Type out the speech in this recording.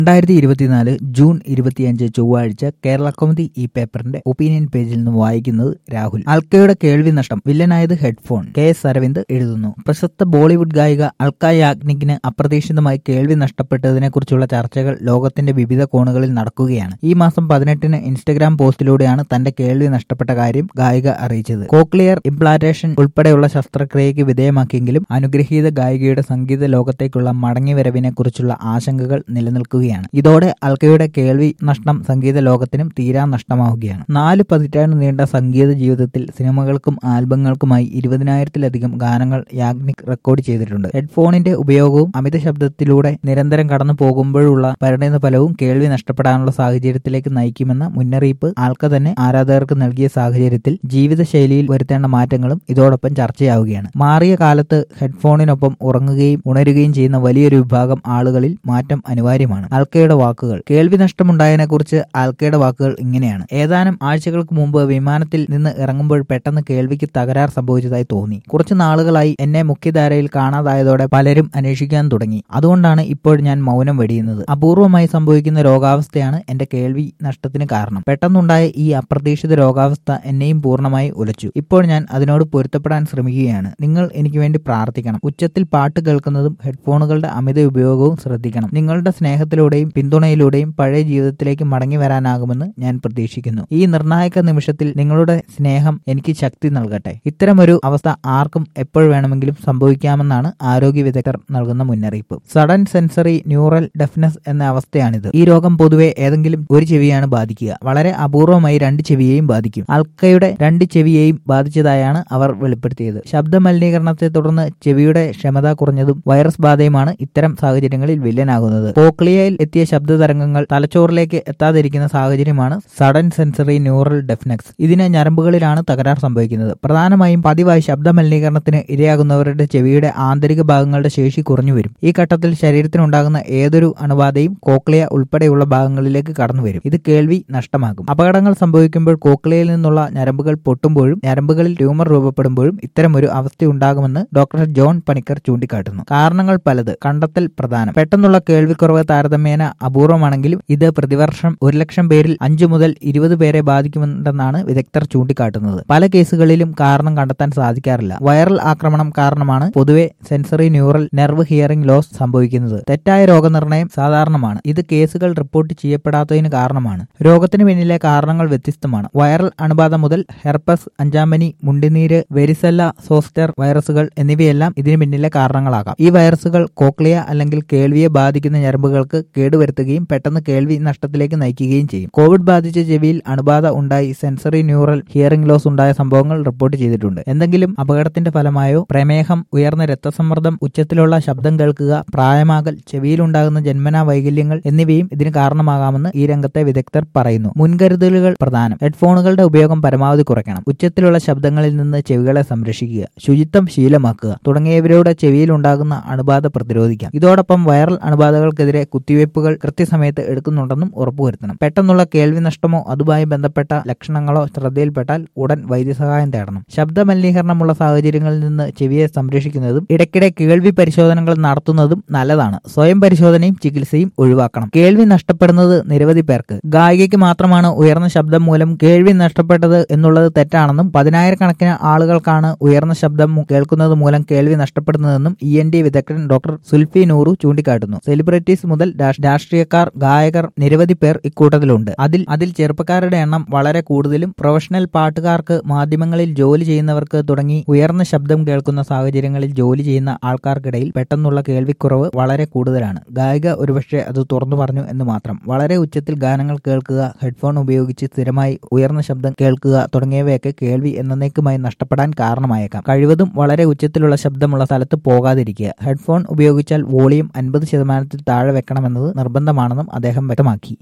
രണ്ടായിരത്തി ഇരുപത്തിനാല് ജൂൺ ഇരുപത്തിയഞ്ച് ചൊവ്വാഴ്ച കേരള കൗമുദി ഈ പേപ്പറിന്റെ ഒപ്പീനിയൻ പേജിൽ നിന്ന് വായിക്കുന്നത് രാഹുൽ അൽക്കയുടെ കേൾവി നഷ്ടം വില്ലനായത് ഹെഡ്ഫോൺ കെ എസ് അരവിന്ദ് എഴുതുന്നു പ്രശസ്ത ബോളിവുഡ് ഗായിക അൽക്ക യാഗ്നിക്കിന് അപ്രതീക്ഷിതമായി കേൾവി നഷ്ടപ്പെട്ടതിനെക്കുറിച്ചുള്ള ചർച്ചകൾ ലോകത്തിന്റെ വിവിധ കോണുകളിൽ നടക്കുകയാണ് ഈ മാസം പതിനെട്ടിന് ഇൻസ്റ്റഗ്രാം പോസ്റ്റിലൂടെയാണ് തന്റെ കേൾവി നഷ്ടപ്പെട്ട കാര്യം ഗായിക അറിയിച്ചത് കോക്ലിയർ ഇംപ്ലാന്റേഷൻ ഉൾപ്പെടെയുള്ള ശസ്ത്രക്രിയയ്ക്ക് വിധേയമാക്കിയെങ്കിലും അനുഗ്രഹീത ഗായികയുടെ സംഗീത ലോകത്തേക്കുള്ള മടങ്ങിവരവിനെക്കുറിച്ചുള്ള ആശങ്കകൾ നിലനിൽക്കുകയാണ് ഇതോടെ അൽക്കയുടെ കേൾവി നഷ്ടം സംഗീത ലോകത്തിനും തീരാ നഷ്ടമാവുകയാണ് നാല് പതിറ്റാണ്ട് നീണ്ട സംഗീത ജീവിതത്തിൽ സിനിമകൾക്കും ആൽബങ്ങൾക്കുമായി ഇരുപതിനായിരത്തിലധികം ഗാനങ്ങൾ യാഗ്നിക് റെക്കോർഡ് ചെയ്തിട്ടുണ്ട് ഹെഡ്ഫോണിന്റെ ഉപയോഗവും അമിത ശബ്ദത്തിലൂടെ നിരന്തരം കടന്നു പോകുമ്പോഴുള്ള പരിണിത ഫലവും കേൾവി നഷ്ടപ്പെടാനുള്ള സാഹചര്യത്തിലേക്ക് നയിക്കുമെന്ന മുന്നറിയിപ്പ് ആൽക്ക തന്നെ ആരാധകർക്ക് നൽകിയ സാഹചര്യത്തിൽ ജീവിതശൈലിയിൽ വരുത്തേണ്ട മാറ്റങ്ങളും ഇതോടൊപ്പം ചർച്ചയാവുകയാണ് മാറിയ കാലത്ത് ഹെഡ്ഫോണിനൊപ്പം ഉറങ്ങുകയും ഉണരുകയും ചെയ്യുന്ന വലിയൊരു വിഭാഗം ആളുകളിൽ മാറ്റം അനിവാര്യമാണ് ആൽക്കയുടെ വാക്കുകൾ കേൾവി നഷ്ടമുണ്ടായതിനെക്കുറിച്ച് ആൽക്കയുടെ വാക്കുകൾ ഇങ്ങനെയാണ് ഏതാനും ആഴ്ചകൾക്ക് മുമ്പ് വിമാനത്തിൽ നിന്ന് ഇറങ്ങുമ്പോൾ പെട്ടെന്ന് കേൾവിക്ക് തകരാർ സംഭവിച്ചതായി തോന്നി കുറച്ചു നാളുകളായി എന്നെ മുഖ്യധാരയിൽ കാണാതായതോടെ പലരും അന്വേഷിക്കാൻ തുടങ്ങി അതുകൊണ്ടാണ് ഇപ്പോൾ ഞാൻ മൗനം വെടിയുന്നത് അപൂർവമായി സംഭവിക്കുന്ന രോഗാവസ്ഥയാണ് എന്റെ കേൾവി നഷ്ടത്തിന് കാരണം പെട്ടെന്നുണ്ടായ ഈ അപ്രതീക്ഷിത രോഗാവസ്ഥ എന്നെയും പൂർണ്ണമായി ഉലച്ചു ഇപ്പോൾ ഞാൻ അതിനോട് പൊരുത്തപ്പെടാൻ ശ്രമിക്കുകയാണ് നിങ്ങൾ എനിക്ക് വേണ്ടി പ്രാർത്ഥിക്കണം ഉച്ചത്തിൽ പാട്ട് കേൾക്കുന്നതും ഹെഡ്ഫോണുകളുടെ അമിത ഉപയോഗവും ശ്രദ്ധിക്കണം നിങ്ങളുടെ സ്നേഹത്തിലൂടെയും പിന്തുണയിലൂടെയും പഴയ ജീവിതത്തിലേക്ക് മടങ്ങി വരാനാകുമെന്ന് ഞാൻ പ്രതീക്ഷിക്കുന്നു ഈ നിർണായക നിമിഷത്തിൽ നിങ്ങളുടെ സ്നേഹം എനിക്ക് ശക്തി നൽകട്ടെ ഇത്തരമൊരു അവസ്ഥ ആർക്കും എപ്പോൾ വേണമെങ്കിലും സംഭവിക്കാമെന്നാണ് ആരോഗ്യ വിദഗ്ധർ നൽകുന്ന മുന്നറിയിപ്പ് സഡൻ സെൻസറി ന്യൂറൽ ഡെഫ്നെസ് എന്ന അവസ്ഥയാണിത് ഈ രോഗം പൊതുവെ ഏതെങ്കിലും ഒരു ചെവിയാണ് ബാധിക്കുക വളരെ അപൂർവമായി രണ്ട് ചെവിയെയും ബാധിക്കും അൽക്കയുടെ രണ്ട് ചെവിയെയും ബാധിച്ചതായാണ് അവർ വെളിപ്പെടുത്തിയത് ശബ്ദ മലിനീകരണത്തെ തുടർന്ന് ചെവിയുടെ ക്ഷമത കുറഞ്ഞതും വൈറസ് ബാധയുമാണ് ഇത്തരം സാഹചര്യങ്ങളിൽ വില്ലനാകുന്നത് പോക്ലിയയിൽ എത്തിയ ശബ്ദ തരംഗങ്ങൾ തലച്ചോറിലേക്ക് എത്താതിരിക്കുന്ന സാഹചര്യമാണ് സഡൻ സെൻസറി ന്യൂറൽ ഡെഫ്നെക്സ് ഇതിന് ഞരമ്പുകളിലാണ് തകരാർ സംഭവിക്കുന്നത് പ്രധാനമായും പതിവായി ശബ്ദ മലിനീകരണത്തിന് ഇരയാകുന്നവരുടെ ചെവിയുടെ ആന്തരിക ഭാഗങ്ങളുടെ ശേഷി കുറഞ്ഞു വരും ഈ ഘട്ടത്തിൽ ശരീരത്തിനുണ്ടാകുന്ന ഏതൊരു അണുബാധയും കോക്ലിയ ഉൾപ്പെടെയുള്ള ഭാഗങ്ങളിലേക്ക് കടന്നു വരും ഇത് കേൾവി നഷ്ടമാകും അപകടങ്ങൾ സംഭവിക്കുമ്പോൾ കോക്ലിയയിൽ നിന്നുള്ള ഞരമ്പുകൾ പൊട്ടുമ്പോഴും ഞരമ്പുകളിൽ ട്യൂമർ രൂപപ്പെടുമ്പോഴും ഇത്തരമൊരു അവസ്ഥയുണ്ടാകുമെന്ന് ഡോക്ടർ ജോൺ പണിക്കർ ചൂണ്ടിക്കാട്ടുന്നു കാരണങ്ങൾ പലത് കണ്ടെത്തൽ പ്രധാനം പെട്ടെന്നുള്ള കേൾവിക്കുറവ് താരതമ്യേന അപൂർവമാണെങ്കിലും ഇത് പ്രതിവർഷം ഒരു ലക്ഷം പേരിൽ അഞ്ചു മുതൽ ഇരുപത് പേരെ ബാധിക്കുമെന്നാണ് വിദഗ്ധർ ചൂണ്ടിക്കാട്ടുന്നത് പല കേസുകളിലും കാരണം കണ്ടെത്താൻ സാധിക്കാറില്ല വൈറൽ ആക്രമണം കാരണമാണ് പൊതുവെ sensory neural nerve hearing loss സംഭവിക്കുന്നത് തെറ്റായ രോഗനിർണയം സാധാരണമാണ് ഇത് കേസുകൾ റിപ്പോർട്ട് ചെയ്യപ്പെടാത്തതിന് കാരണമാണ് രോഗത്തിന് പിന്നിലെ കാരണങ്ങൾ വ്യത്യസ്തമാണ് വൈറൽ അണുബാധ മുതൽ ഹെർപ്പസ് അഞ്ചാമ്പനി മുണ്ടിനീര് വെരിസെല്ല സോസ്റ്റർ വൈറസുകൾ എന്നിവയെല്ലാം ഇതിന് പിന്നിലെ കാരണങ്ങളാകാം ഈ വൈറസുകൾ കോക്ലിയ അല്ലെങ്കിൽ കേൾവിയെ ബാധിക്കുന്ന ഞരമ്പുകൾക്ക് കേടുവരുത്തുകയും പെട്ടെന്ന് കേൾവി നഷ്ടത്തിലേക്ക് നയിക്കുകയും ചെയ്യും കോവിഡ് ബാധിച്ച ചെവിയിൽ അണുബാധ ഉണ്ടായി സെൻസറി ന്യൂറൽ ഹിയറിംഗ് ലോസ് ഉണ്ടായ സംഭവങ്ങൾ റിപ്പോർട്ട് ചെയ്തിട്ടുണ്ട് എന്തെങ്കിലും അപകടത്തിന്റെ ഫലമായോ പ്രമേഹം ഉയർന്ന രക്തസമ്മർദ്ദം ഉച്ചത്തിലുള്ള ശബ്ദം കേൾക്കുക പ്രായമാകൽ ചെവിയിലുണ്ടാകുന്ന ജന്മനാ വൈകല്യങ്ങൾ എന്നിവയും ഇതിന് കാരണമാകാമെന്ന് ഈ രംഗത്തെ വിദഗ്ധർ പറയുന്നു മുൻകരുതലുകൾ പ്രധാനം ഹെഡ്ഫോണുകളുടെ ഉപയോഗം പരമാവധി കുറയ്ക്കണം ഉച്ചത്തിലുള്ള ശബ്ദങ്ങളിൽ നിന്ന് ചെവികളെ സംരക്ഷിക്കുക ശുചിത്വം ശീലമാക്കുക തുടങ്ങിയവരുടെ ചെവിയിൽ ഉണ്ടാകുന്ന അണുബാധ പ്രതിരോധിക്കാം ഇതോടൊപ്പം വൈറൽ അണുബാധകൾക്കെതിരെ കുത്തിവയ്പ്പുകൾ കൃത്യസമയത്ത് എടുക്കുന്നുണ്ടെന്നും ഉറപ്പുവരുത്തണം പെട്ടെന്നുള്ള കേൾവി നഷ്ടമോ അതുമായി ബന്ധപ്പെട്ട ലക്ഷണങ്ങളോ ശ്രദ്ധയിൽപ്പെട്ടാൽ ഉടൻ വൈദ്യസഹായം തേടണം ശബ്ദ മലിനീകരണമുള്ള സാഹചര്യങ്ങളിൽ നിന്ന് ചെവിയെ സംരക്ഷിക്കുന്നതും ഇടയ്ക്കിടെ കേൾവി പരിശോധനകൾ നടത്തുന്നതും നല്ലതാണ് സ്വയം പരിശോധനയും ചികിത്സയും ഒഴിവാക്കണം കേൾവി നഷ്ടപ്പെടുന്നത് നിരവധി പേർക്ക് ഗായികയ്ക്ക് മാത്രമാണ് ഉയർന്ന ശബ്ദം മൂലം കേൾവി നഷ്ടപ്പെട്ടത് എന്നുള്ളത് തെറ്റാണെന്നും പതിനായിരക്കണക്കിന് ആളുകൾക്കാണ് ഉയർന്ന ശബ്ദം കേൾക്കുന്നത് മൂലം കേൾവി നഷ്ടപ്പെടുന്നതെന്നും ഇ എൻ ഡി വിദഗ്ധൻ ഡോക്ടർ സുൽഫി നൂറു ചൂണ്ടിക്കാട്ടുന്നു സെലിബ്രിറ്റീസ് മുതൽ രാഷ്ട്രീയക്കാർ ഗായകർ നിരവധി പേർ ഇക്കൂട്ടത്തിലുണ്ട് അതിൽ അതിൽ ചെറുപ്പക്കാരുടെ എണ്ണം വളരെ കൂടുതലും പ്രൊഫഷണൽ പാട്ടുകാർക്ക് മാധ്യമങ്ങളിൽ ജോലി ചെയ്യുന്നവർക്ക് തുടങ്ങി ഉയർന്ന ശബ്ദം കേൾക്കുന്ന സാഹചര്യങ്ങളിൽ ജോലി ചെയ്യുന്ന ആൾക്കാർക്കിടയിൽ പെട്ടെന്നുള്ള കേൾവിക്കുറവ് വളരെ കൂടുതലാണ് ഗായിക ഒരുപക്ഷെ അത് തുറന്നു പറഞ്ഞു എന്ന് മാത്രം വളരെ ഉച്ചത്തിൽ ഗാനങ്ങൾ കേൾക്കുക ഹെഡ്ഫോൺ ഉപയോഗിച്ച് സ്ഥിരമായി ഉയർന്ന ശബ്ദം കേൾക്കുക തുടങ്ങിയവയൊക്കെ കേൾവി എന്നേക്കുമായി നഷ്ടപ്പെടാൻ കാരണമായേക്കാം കഴിവതും വളരെ ഉച്ചത്തിലുള്ള ശബ്ദമുള്ള സ്ഥലത്ത് പോകാതിരിക്കുക ഹെഡ്ഫോൺ ഉപയോഗിച്ചാൽ വോളിയം അൻപത് ശതമാനത്തിൽ താഴെ വെക്കണമെന്നത് നിർബന്ധമാണെന്നും അദ്ദേഹം വ്യക്തമാക്കി